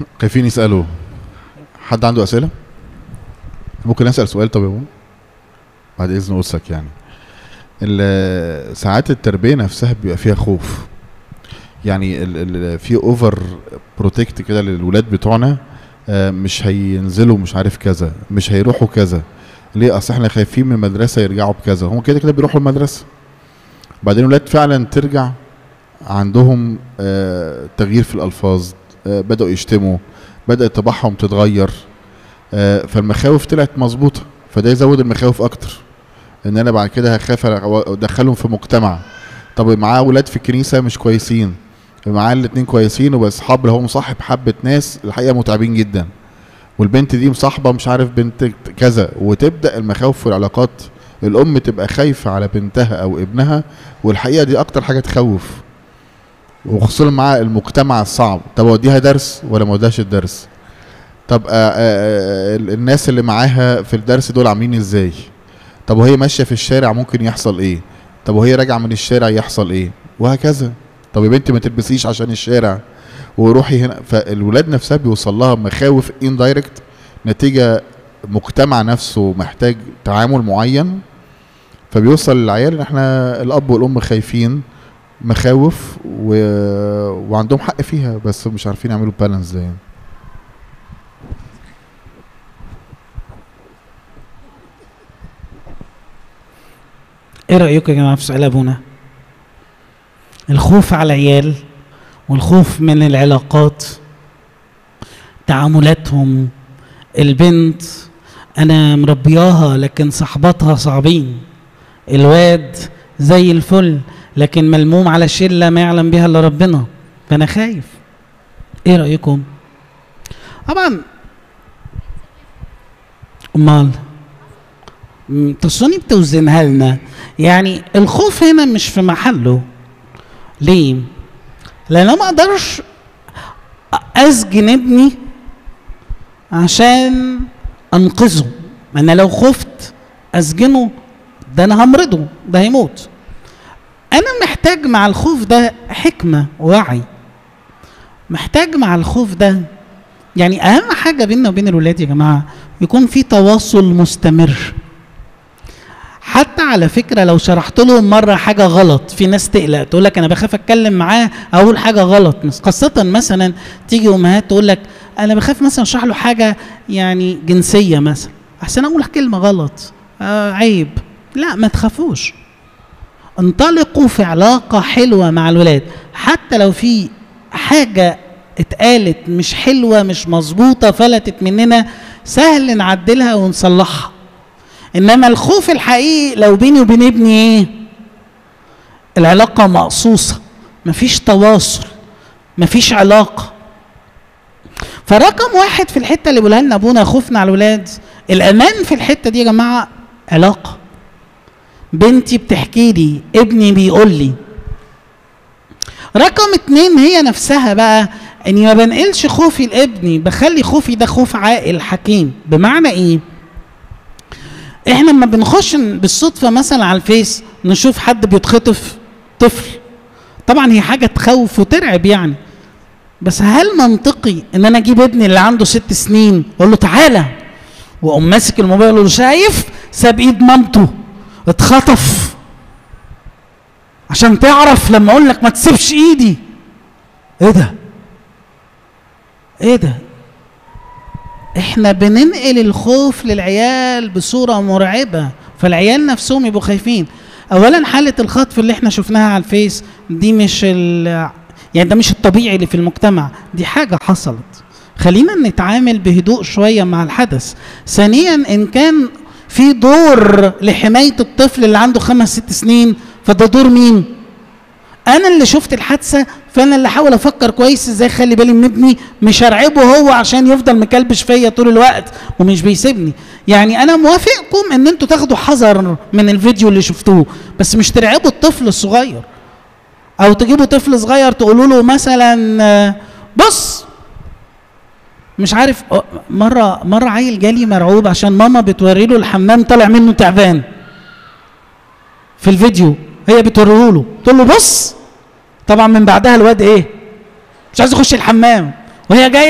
خايفين يسالوا حد عنده اسئله ممكن اسال سؤال طب يا بابا بعد اذن قدسك يعني ال- ساعات التربيه نفسها بيبقى فيها خوف يعني ال ال في اوفر بروتكت كده للولاد بتوعنا آه، مش هينزلوا مش عارف كذا مش هيروحوا كذا ليه اصل احنا خايفين من المدرسه يرجعوا بكذا هم كده كده بيروحوا المدرسه بعدين الولاد فعلا ترجع عندهم آه، تغيير في الالفاظ آه، بداوا يشتموا بدات طباعهم تتغير آه، فالمخاوف طلعت مظبوطه فده يزود المخاوف اكتر ان انا بعد كده هخاف ادخلهم في مجتمع طب معاه ولاد في الكنيسه مش كويسين معاه الاتنين كويسين وبس اصحاب اللي هو مصاحب حبه ناس الحقيقه متعبين جدا والبنت دي مصاحبه مش عارف بنت كذا وتبدا المخاوف في العلاقات الام تبقى خايفه على بنتها او ابنها والحقيقه دي اكتر حاجه تخوف وخصوصا مع المجتمع الصعب طب اوديها درس ولا ما اوديهاش الدرس طب آه آه آه الناس اللي معاها في الدرس دول عاملين ازاي طب وهي ماشيه في الشارع ممكن يحصل ايه طب وهي راجعه من الشارع يحصل ايه وهكذا طب يا بنتي ما تلبسيش عشان الشارع وروحي هنا فالولاد نفسها بيوصل لها مخاوف اندايركت نتيجه مجتمع نفسه محتاج تعامل معين فبيوصل للعيال ان احنا الاب والام خايفين مخاوف و... وعندهم حق فيها بس مش عارفين يعملوا بالانس ازاي يعني. ايه رايكم يا جماعه في سؤال ابونا الخوف على العيال والخوف من العلاقات تعاملاتهم البنت انا مربياها لكن صحباتها صعبين الواد زي الفل لكن ملموم على شله ما يعلم بها الا ربنا فانا خايف ايه رايكم طبعا امال م، تصوني بتوزنها لنا يعني الخوف هنا مش في محله ليه لان انا ما اقدرش اسجن ابني عشان انقذه ما انا لو خفت اسجنه ده انا همرضه ده هيموت انا محتاج مع الخوف ده حكمه ووعي محتاج مع الخوف ده يعني اهم حاجه بيننا وبين الولاد يا جماعه يكون في تواصل مستمر حتى على فكره لو شرحت لهم مره حاجه غلط في ناس تقلق تقول لك انا بخاف اتكلم معاه اقول حاجه غلط مس- خاصه مثلا تيجي امهات تقول لك انا بخاف مثلا اشرح له حاجه يعني جنسيه مثلا احسن اقول كلمه غلط آه عيب لا ما تخافوش انطلقوا في علاقه حلوه مع الولاد حتى لو في حاجه اتقالت مش حلوه مش مظبوطه فلتت مننا سهل نعدلها ونصلحها انما الخوف الحقيقي لو بيني وبين ابني ايه العلاقه مقصوصه مفيش تواصل مفيش علاقه فرقم واحد في الحته اللي بيقولها لنا ابونا خوفنا على الولاد الامان في الحته دي يا جماعه علاقه بنتي بتحكي لي ابني بيقول لي رقم اتنين هي نفسها بقى اني ما بنقلش خوفي لابني بخلي خوفي ده خوف عاقل حكيم بمعنى ايه احنا لما بنخش بالصدفه مثلا على الفيس نشوف حد بيتخطف طفل طبعا هي حاجه تخوف وترعب يعني بس هل منطقي ان انا اجيب ابني اللي عنده ست سنين واقول له تعالى واقوم ماسك الموبايل واقول له شايف ساب ايد مامته اتخطف عشان تعرف لما اقول لك ما تسيبش ايدي ايه ده ايه ده احنا بننقل الخوف للعيال بصوره مرعبه فالعيال نفسهم يبقوا خايفين اولا حاله الخطف اللي احنا شفناها على الفيس دي مش ال يعني ده مش الطبيعي اللي في المجتمع دي حاجه حصلت خلينا نتعامل بهدوء شويه مع الحدث ثانيا ان كان في دور لحمايه الطفل اللي عنده خمس ست سنين فده دور مين انا اللي شفت الحادثه فانا اللي احاول افكر كويس ازاي اخلي بالي من ابني مش هرعبه هو عشان يفضل مكلبش فيا طول الوقت ومش بيسيبني يعني انا موافقكم ان انتوا تاخدوا حذر من الفيديو اللي شفتوه بس مش ترعبوا الطفل الصغير او تجيبوا طفل صغير تقولوا له مثلا آه، بص مش عارف آه، مره مره عيل جالي مرعوب عشان ماما بتوري له الحمام طالع منه تعبان في الفيديو هي بتوريه له تقول له بص طبعا من بعدها الواد ايه مش عايز يخش الحمام وهي جايه